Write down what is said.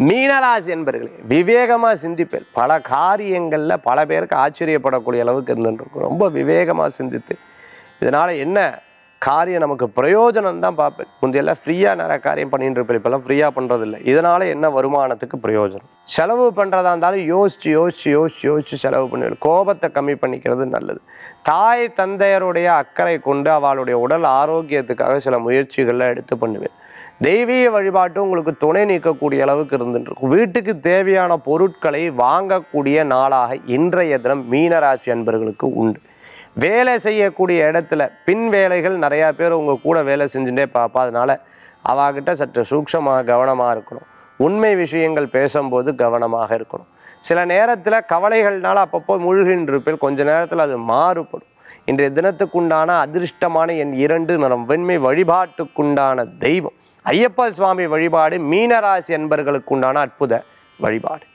மீனராசி என்பர்களே விவேகமாக சிந்திப்பேன் பல காரியங்களில் பல பேருக்கு ஆச்சரியப்படக்கூடிய அளவுக்கு இருந்துருக்கும் ரொம்ப விவேகமாக சிந்தித்து இதனால் என்ன காரியம் நமக்கு பிரயோஜனம் தான் பார்ப்பேன் முந்தையெல்லாம் ஃப்ரீயாக நிறைய காரியம் பண்ணிட்டு இருப்பேன் இப்போல்லாம் ஃப்ரீயாக பண்ணுறதில்ல இதனால் என்ன வருமானத்துக்கு பிரயோஜனம் செலவு பண்ணுறதா இருந்தாலும் யோசிச்சு யோசிச்சு யோசிச்சு யோசிச்சு செலவு பண்ணுவேன் கோபத்தை கம்மி பண்ணிக்கிறது நல்லது தாய் தந்தையருடைய அக்கறை கொண்டு அவளுடைய உடல் ஆரோக்கியத்துக்காக சில முயற்சிகளை எடுத்து பண்ணுவேன் தெய்வீக வழிபாட்டு உங்களுக்கு துணை நீக்கக்கூடிய அளவுக்கு இருந்துட்டு இருக்கும் வீட்டுக்கு தேவையான பொருட்களை வாங்கக்கூடிய நாளாக இன்றைய தினம் மீனராசி அன்பர்களுக்கு உண்டு வேலை செய்யக்கூடிய இடத்துல பின் வேலைகள் நிறையா பேர் உங்கள் கூட வேலை செஞ்சுட்டே பார்ப்பா அதனால அவாகிட்ட சற்று சூக்ஷமாக கவனமாக இருக்கணும் உண்மை விஷயங்கள் பேசும்போது கவனமாக இருக்கணும் சில நேரத்தில் கவலைகள்னால அப்பப்போ மூழ்கின்றிருப்பேன் கொஞ்ச நேரத்தில் அது மாறுபடும் இன்றைய தினத்துக்குண்டான அதிர்ஷ்டமான என் இரண்டு நிறம் வெண்மை வழிபாட்டுக்குண்டான தெய்வம் ஐயப்ப சுவாமி வழிபாடு மீனராசி என்பர்களுக்குண்டான அற்புத வழிபாடு